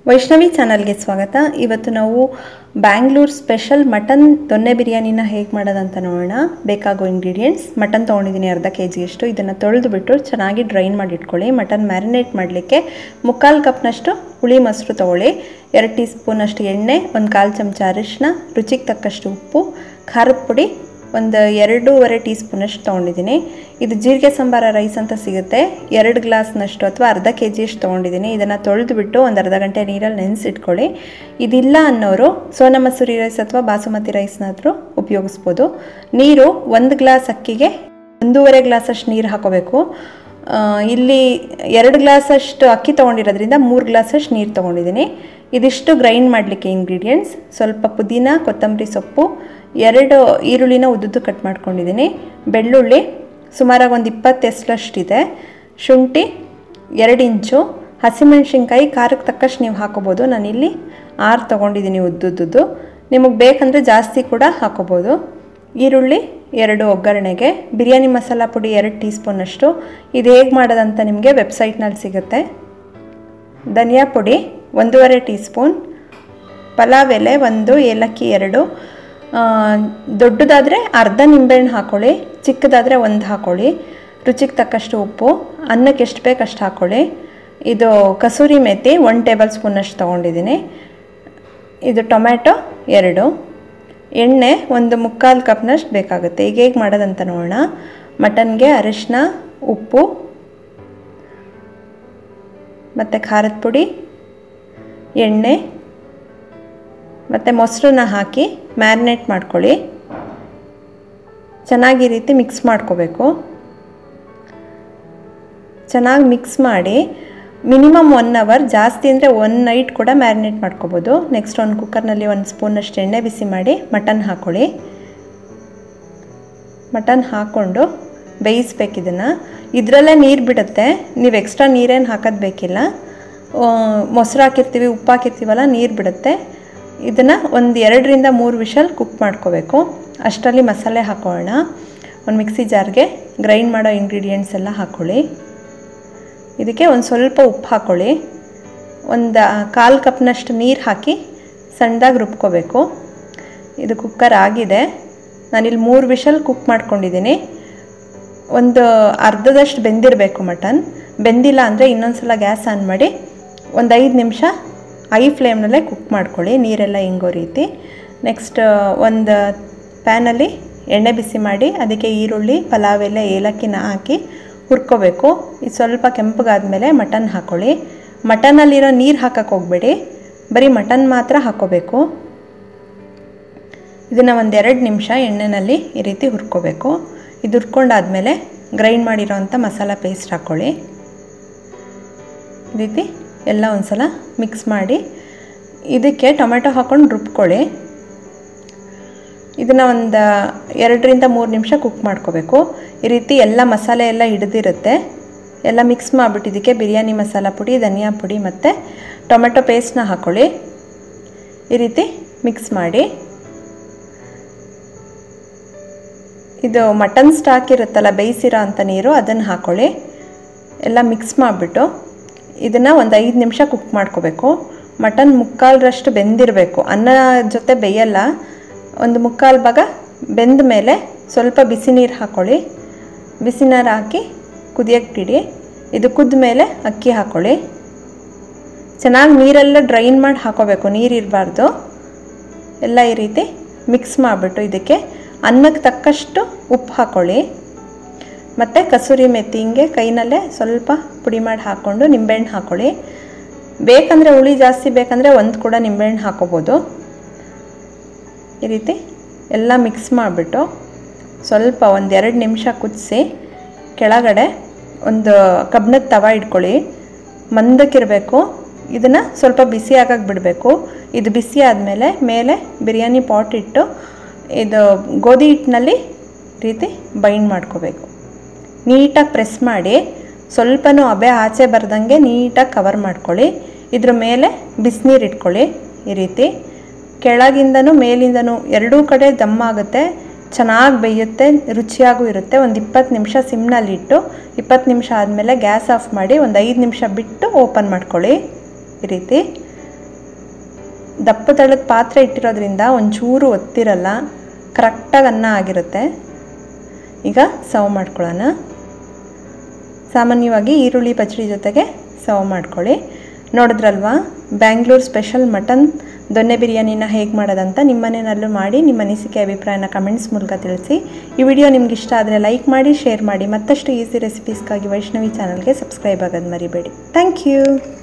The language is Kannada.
ವೈಷ್ಣವಿ ಚಾನಲ್ಗೆ ಸ್ವಾಗತ ಇವತ್ತು ನಾವು ಬ್ಯಾಂಗ್ಳೂರ್ ಸ್ಪೆಷಲ್ ಮಟನ್ ದೊನ್ನೆ ಬಿರಿಯಾನಿನ ಹೇಗೆ ಮಾಡೋದಂತ ನೋಡೋಣ ಬೇಕಾಗೋ ಇಂಗ್ರೀಡಿಯೆಂಟ್ಸ್ ಮಟನ್ ತೊಗೊಂಡಿದ್ದೀನಿ ಅರ್ಧ ಕೆ ಜಿಯಷ್ಟು ಇದನ್ನು ತೊಳೆದು ಬಿಟ್ಟು ಚೆನ್ನಾಗಿ ಡ್ರೈನ್ ಮಾಡಿ ಇಟ್ಕೊಳ್ಳಿ ಮಟನ್ ಮ್ಯಾರಿನೇಟ್ ಮಾಡಲಿಕ್ಕೆ ಮುಕ್ಕಾಲು ಕಪ್ನಷ್ಟು ಹುಳಿ ಮೊಸರು ತೊಗೊಳ್ಳಿ ಎರಡು ಟೀ ಸ್ಪೂನಷ್ಟು ಎಣ್ಣೆ ಒಂದು ಕಾಲು ಚಮಚ ಅರಿಶಿನ ರುಚಿಗೆ ತಕ್ಕಷ್ಟು ಉಪ್ಪು ಖಾರದ ಪುಡಿ ಒಂದು ಎರಡೂವರೆ ಟೀ ಸ್ಪೂನಷ್ಟು ತೊಗೊಂಡಿದ್ದೀನಿ ಇದು ಜೀರಿಗೆ ಸಾಂಬಾರ ರೈಸ್ ಅಂತ ಸಿಗುತ್ತೆ ಎರಡು ಗ್ಲಾಸ್ನಷ್ಟು ಅಥವಾ ಅರ್ಧ ಕೆ ಜಿಯಷ್ಟು ತೊಗೊಂಡಿದ್ದೀನಿ ಇದನ್ನು ತೊಳೆದು ಬಿಟ್ಟು ಒಂದು ಅರ್ಧ ಗಂಟೆ ನೀರಲ್ಲಿ ನೆನೆಸಿಟ್ಕೊಳ್ಳಿ ಇದಿಲ್ಲ ಅನ್ನೋರು ಸೋನಾ ಮಸೂರಿ ರೈಸ್ ಅಥವಾ ಬಾಸುಮತಿ ರೈಸ್ನಾದರೂ ಉಪಯೋಗಿಸ್ಬೋದು ನೀರು ಒಂದು ಗ್ಲಾಸ್ ಅಕ್ಕಿಗೆ ಒಂದೂವರೆ ಗ್ಲಾಸಷ್ಟು ನೀರು ಹಾಕೋಬೇಕು ಆ, ಇಲ್ಲಿ ಎರಡು ಗ್ಲಾಸಷ್ಟು ಅಕ್ಕಿ ತೊಗೊಂಡಿರೋದ್ರಿಂದ ಮೂರು ಗ್ಲಾಸಷ್ಟು ನೀರು ತೊಗೊಂಡಿದ್ದೀನಿ ಇದಿಷ್ಟು ಗ್ರೈಂಡ್ ಮಾಡಲಿಕ್ಕೆ ಇಂಗ್ರೀಡಿಯೆಂಟ್ಸ್ ಸ್ವಲ್ಪ ಪುದೀನ ಕೊತ್ತಂಬರಿ ಸೊಪ್ಪು ಎರಡು ಈರುಳ್ಳಿನ ಉದ್ದುದ್ದು ಕಟ್ ಮಾಡ್ಕೊಂಡಿದ್ದೀನಿ ಬೆಳ್ಳುಳ್ಳಿ ಸುಮಾರಾಗಿ ಒಂದು ಇಪ್ಪತ್ತು ಎಸ್ಲಷ್ಟಿದೆ ಶುಂಠಿ ಎರಡು ಇಂಚು ಹಸಿಮೆಣ್ಸಿನ್ಕಾಯಿ ಖಾರಕ್ಕೆ ತಕ್ಕಷ್ಟು ನೀವು ಹಾಕೋಬೋದು ನಾನಿಲ್ಲಿ ಆರು ತೊಗೊಂಡಿದ್ದೀನಿ ಉದ್ದುದ್ದು ನಿಮಗೆ ಬೇಕಂದರೆ ಜಾಸ್ತಿ ಕೂಡ ಹಾಕೋಬೋದು ಈರುಳ್ಳಿ ಎರಡು ಒಗ್ಗರಣೆಗೆ ಬಿರಿಯಾನಿ ಮಸಾಲ ಪುಡಿ ಎರಡು ಟೀ ಸ್ಪೂನಷ್ಟು ಇದು ಹೇಗೆ ಮಾಡೋದಂತ ನಿಮಗೆ ವೆಬ್ಸೈಟ್ನಲ್ಲಿ ಸಿಗುತ್ತೆ ಧನಿಯಾ ಪುಡಿ ಒಂದೂವರೆ ಟೀ ಸ್ಪೂನ್ ಪಲಾವ್ ಎಲೆ ಒಂದು ಏಲಕ್ಕಿ ಎರಡು ಆ, ದೊಡ್ಡದಾದರೆ ಅರ್ಧ ನಿಂಬೆಹಣ್ಣು ಹಾಕ್ಕೊಳ್ಳಿ ಚಿಕ್ಕದಾದರೆ ಒಂದು ಹಾಕ್ಕೊಳ್ಳಿ ರುಚಿಗೆ ತಕ್ಕಷ್ಟು ಉಪ್ಪು ಅನ್ನಕ್ಕೆ ಎಷ್ಟು ಬೇಕು ಅಷ್ಟು ಹಾಕ್ಕೊಳ್ಳಿ ಇದು ಕಸೂರಿ ಮೇಥಿ ಒನ್ ಟೇಬಲ್ ಸ್ಪೂನಷ್ಟು ತೊಗೊಂಡಿದ್ದೀನಿ ಇದು ಟೊಮ್ಯಾಟೊ ಎರಡು ಎಣ್ಣೆ ಒಂದು ಮುಕ್ಕಾಲು ಕಪ್ನಷ್ಟು ಬೇಕಾಗುತ್ತೆ ಈಗ ಹೇಗೆ ಮಾಡೋದಂತ ನೋಡೋಣ ಮಟನ್ಗೆ ಅರಿಶಿನ ಉಪ್ಪು ಮತ್ತು ಖಾರದ ಪುಡಿ ಎಣ್ಣೆ ಮತ್ತು ಮೊಸರನ್ನ ಹಾಕಿ ಮ್ಯಾರಿನೇಟ್ ಮಾಡ್ಕೊಳ್ಳಿ ಚೆನ್ನಾಗಿ ಈ ರೀತಿ ಮಿಕ್ಸ್ ಮಾಡ್ಕೋಬೇಕು ಚೆನ್ನಾಗಿ ಮಿಕ್ಸ್ ಮಾಡಿ ಮಿನಿಮಮ್ ಒನ್ ಅವರ್ ಜಾಸ್ತಿ ಅಂದರೆ ಒನ್ ನೈಟ್ ಕೂಡ ಮ್ಯಾರಿನೇಟ್ ಮಾಡ್ಕೋಬೋದು ನೆಕ್ಸ್ಟ್ ಒಂದು ಕುಕ್ಕರ್ನಲ್ಲಿ ಒಂದು ಸ್ಪೂನಷ್ಟು ಎಣ್ಣೆ ಬಿಸಿ ಮಾಡಿ ಮಟನ್ ಹಾಕ್ಕೊಳ್ಳಿ ಮಟನ್ ಹಾಕ್ಕೊಂಡು ಬೇಯಿಸ್ಬೇಕು ಇದನ್ನು ಇದರಲ್ಲೇ ನೀರು ಬಿಡುತ್ತೆ ನೀವು ಎಕ್ಸ್ಟ್ರಾ ನೀರೇನು ಹಾಕೋದು ಬೇಕಿಲ್ಲ ಆ, ಮೊಸರು ಹಾಕಿರ್ತೀವಿ ಉಪ್ಪು ಹಾಕಿರ್ತೀವಲ್ಲ ನೀರು ಬಿಡುತ್ತೆ ಇದನ್ನು ಒಂದು ಎರಡರಿಂದ ಮೂರು ವಿಷಲ್ ಕುಕ್ ಮಾಡ್ಕೋಬೇಕು ಅಷ್ಟರಲ್ಲಿ ಮಸಾಲೆ ಹಾಕೋಣ ಒಂದು ಮಿಕ್ಸಿ ಜಾರ್ಗೆ ಗ್ರೈಂಡ್ ಮಾಡೋ ಇಂಗ್ರೀಡಿಯೆಂಟ್ಸ್ ಎಲ್ಲ ಹಾಕ್ಕೊಳ್ಳಿ ಇದಕ್ಕೆ ಒಂದು ಸ್ವಲ್ಪ ಉಪ್ಪು ಹಾಕ್ಕೊಳ್ಳಿ ಒಂದು ಕಾಲು ಕಪ್ನಷ್ಟು ನೀರು ಹಾಕಿ ಸಣ್ಣದಾಗಿ ರುಬ್ಕೋಬೇಕು ಇದು ಕುಕ್ಕರ್ ಆಗಿದೆ ನಾನಿಲ್ಲಿ ಮೂರು ವಿಷಲ್ ಕುಕ್ ಮಾಡ್ಕೊಂಡಿದ್ದೀನಿ ಒಂದು ಅರ್ಧದಷ್ಟು ಬೆಂದಿರಬೇಕು ಮಟನ್ ಬೆಂದಿಲ್ಲ ಅಂದರೆ ಇನ್ನೊಂದ್ಸಲ ಗ್ಯಾಸ್ ಆನ್ ಮಾಡಿ ಒಂದು ಐದು ನಿಮಿಷ ಐ ಫ್ಲೇಮ್ನಲ್ಲೇ ಕುಕ್ ಮಾಡ್ಕೊಳ್ಳಿ ನೀರೆಲ್ಲ ಹಿಂಗೋ ರೀತಿ ನೆಕ್ಸ್ಟ್ ಒಂದು ಪ್ಯಾನಲ್ಲಿ ಎಣ್ಣೆ ಬಿಸಿ ಮಾಡಿ ಅದಕ್ಕೆ ಈರುಳ್ಳಿ ಪಲಾವ್ ಎಲೆ ಏಲಕ್ಕಿನ ಹಾಕಿ ಹುರ್ಕೋಬೇಕು ಇದು ಸ್ವಲ್ಪ ಕೆಂಪಗಾದ್ಮೇಲೆ ಮಟನ್ ಹಾಕ್ಕೊಳ್ಳಿ ಮಟನಲ್ಲಿರೋ ನೀರು ಹಾಕಕ್ಕೆ ಹೋಗಬೇಡಿ ಬರೀ ಮಟನ್ ಮಾತ್ರ ಹಾಕ್ಕೋಬೇಕು ಇದನ್ನು ಒಂದು ಎರಡು ನಿಮಿಷ ಎಣ್ಣೆಯಲ್ಲಿ ಈ ರೀತಿ ಹುರ್ಕೋಬೇಕು ಇದು ಹುರ್ಕೊಂಡಾದ್ಮೇಲೆ ಗ್ರೈಂಡ್ ಮಾಡಿರೋವಂಥ ಮಸಾಲ ಪೇಸ್ಟ್ ಹಾಕ್ಕೊಳ್ಳಿ ಈ ರೀತಿ ಎಲ್ಲ ಒಂದು ಸಲ ಮಿಕ್ಸ್ ಮಾಡಿ ಇದಕ್ಕೆ ಟೊಮೆಟೊ ಹಾಕ್ಕೊಂಡು ರುಬ್ಕೊಳ್ಳಿ ಇದನ್ನು ಒಂದು ಎರಡರಿಂದ ಮೂರು ನಿಮಿಷ ಕುಕ್ ಮಾಡ್ಕೋಬೇಕು ಈ ರೀತಿ ಎಲ್ಲ ಮಸಾಲೆ ಎಲ್ಲ ಹಿಡಿದಿರುತ್ತೆ ಎಲ್ಲ ಮಿಕ್ಸ್ ಮಾಡಿಬಿಟ್ಟು ಇದಕ್ಕೆ ಬಿರಿಯಾನಿ ಮಸಾಲ ಪುಡಿ ಧನಿಯಾ ಪುಡಿ ಮತ್ತು ಟೊಮೆಟೊ ಪೇಸ್ಟ್ನ ಹಾಕ್ಕೊಳ್ಳಿ ಈ ರೀತಿ ಮಿಕ್ಸ್ ಮಾಡಿ ಇದು ಮಟನ್ ಸ್ಟಾಕ್ ಇರುತ್ತಲ್ಲ ಬೇಯಿಸಿರೋ ಅಂಥ ನೀರು ಅದನ್ನು ಹಾಕ್ಕೊಳ್ಳಿ ಎಲ್ಲ ಮಿಕ್ಸ್ ಮಾಡಿಬಿಟ್ಟು ಇದನ್ನು ಒಂದು ಐದು ನಿಮಿಷ ಕುಕ್ ಮಾಡ್ಕೋಬೇಕು ಮಟನ್ ಮುಕ್ಕಾಲರಷ್ಟು ಬೆಂದಿರಬೇಕು ಅನ್ನ ಜೊತೆ ಬೇಯಲ್ಲ ಒಂದು ಮುಕ್ಕಾಲು ಭಾಗ ಬೆಂದ ಮೇಲೆ ಸ್ವಲ್ಪ ಬಿಸಿ ನೀರು ಹಾಕ್ಕೊಳ್ಳಿ ಬಿಸಿ ನೀರು ಹಾಕಿ ಕುದಿಯೋಕ್ಕೆ ಬಿಡಿ ಇದು ಕುದ್ದ ಮೇಲೆ ಅಕ್ಕಿ ಹಾಕ್ಕೊಳ್ಳಿ ಚೆನ್ನಾಗಿ ನೀರೆಲ್ಲ ಡ್ರೈನ್ ಮಾಡಿ ಹಾಕೋಬೇಕು ನೀರು ಇರಬಾರ್ದು ಎಲ್ಲ ಈ ರೀತಿ ಮಿಕ್ಸ್ ಮಾಡಿಬಿಟ್ಟು ಇದಕ್ಕೆ ಅನ್ನಕ್ಕೆ ತಕ್ಕಷ್ಟು ಉಪ್ಪು ಹಾಕ್ಕೊಳ್ಳಿ ಮತ್ತು ಕಸೂರಿ ಮೆಥಿ ಹಿಂಗೆ ಕೈನಲ್ಲೇ ಸ್ವಲ್ಪ ಪುಡಿ ಮಾಡಿ ಹಾಕ್ಕೊಂಡು ನಿಂಬೆಹಣ್ಣು ಹಾಕ್ಕೊಳ್ಳಿ ಬೇಕಂದರೆ ಹುಳಿ ಜಾಸ್ತಿ ಬೇಕಂದರೆ ಒಂದು ಕೂಡ ನಿಂಬೆಹಣ್ಣು ಹಾಕೋಬೋದು ಈ ರೀತಿ ಎಲ್ಲ ಮಿಕ್ಸ್ ಮಾಡಿಬಿಟ್ಟು ಸ್ವಲ್ಪ ಒಂದು ಎರಡು ನಿಮಿಷ ಕುದಿಸಿ ಕೆಳಗಡೆ ಒಂದು ಕಬ್ಬಿಣದ ತವ ಇಟ್ಕೊಳ್ಳಿ ಮಂದಕ್ಕಿರಬೇಕು ಇದನ್ನು ಸ್ವಲ್ಪ ಬಿಸಿ ಆಗಕ್ಕೆ ಬಿಡಬೇಕು ಇದು ಬಿಸಿ ಆದಮೇಲೆ ಮೇಲೆ ಬಿರಿಯಾನಿ ಪಾಟ್ ಇಟ್ಟು ಇದು ಗೋಧಿ ಹಿಟ್ಟಿನಲ್ಲಿ ರೀತಿ ಬೈಂಡ್ ಮಾಡ್ಕೋಬೇಕು ನೀಟಾಗಿ ಪ್ರೆಸ್ ಮಾಡಿ ಸ್ವಲ್ಪನೂ ಹಬೆ ಆಚೆ ಬರ್ದಂಗೆ ನೀಟಾಗಿ ಕವರ್ ಮಾಡ್ಕೊಳ್ಳಿ ಇದ್ರ ಮೇಲೆ ಬಿಸಿನೀರು ಇಟ್ಕೊಳ್ಳಿ ಈ ರೀತಿ ಕೆಳಗಿಂದನೂ ಮೇಲಿಂದನೂ ಎರಡೂ ಕಡೆ ದಮ್ಮಾಗುತ್ತೆ ಚೆನ್ನಾಗಿ ಬೇಯುತ್ತೆ ರುಚಿಯಾಗೂ ಇರುತ್ತೆ ಒಂದು ಇಪ್ಪತ್ತು ನಿಮಿಷ ಸಿಮ್ನಲ್ಲಿಟ್ಟು ಇಪ್ಪತ್ತು ನಿಮಿಷ ಆದಮೇಲೆ ಗ್ಯಾಸ್ ಆಫ್ ಮಾಡಿ ಒಂದು ಐದು ನಿಮಿಷ ಬಿಟ್ಟು ಓಪನ್ ಮಾಡ್ಕೊಳ್ಳಿ ಈ ರೀತಿ ದಪ್ಪ ತಳದ ಪಾತ್ರೆ ಇಟ್ಟಿರೋದ್ರಿಂದ ಒಂಚೂರು ಒತ್ತಿರಲ್ಲ ಕರೆಕ್ಟಾಗಿ ಅನ್ನ ಆಗಿರುತ್ತೆ ಈಗ ಸರ್ವ್ ಮಾಡ್ಕೊಳ್ಳೋಣ ಸಾಮಾನ್ಯವಾಗಿ ಈರುಳ್ಳಿ ಪಚ್ಚಡಿ ಜೊತೆಗೆ ಸರ್ವ್ ಮಾಡ್ಕೊಳ್ಳಿ ನೋಡಿದ್ರಲ್ವಾ ಬ್ಯಾಂಗ್ಳೂರ್ ಸ್ಪೆಷಲ್ ಮಟನ್ ದೊನ್ನೆ ಬಿರಿಯಾನಿನ ಹೇಗೆ ಮಾಡೋದಂತ ನಿಮ್ಮ ಮನೆಯಲ್ಲೂ ಮಾಡಿ ನಿಮ್ಮ ಅನಿಸಿಕೆ ಅಭಿಪ್ರಾಯನ ಕಮೆಂಟ್ಸ್ ಮೂಲಕ ತಿಳಿಸಿ ಈ ವಿಡಿಯೋ ನಿಮ್ಗೆ ಇಷ್ಟ ಆದರೆ ಲೈಕ್ ಮಾಡಿ ಶೇರ್ ಮಾಡಿ ಮತ್ತಷ್ಟು ಈಸಿ ರೆಸಿಪೀಸ್ಗಾಗಿ ವೈಷ್ಣವಿ ಚಾನಲ್ಗೆ ಸಬ್ಸ್ಕ್ರೈಬ್ ಆಗೋದು ಮರಿಬೇಡಿ ಥ್ಯಾಂಕ್ ಯು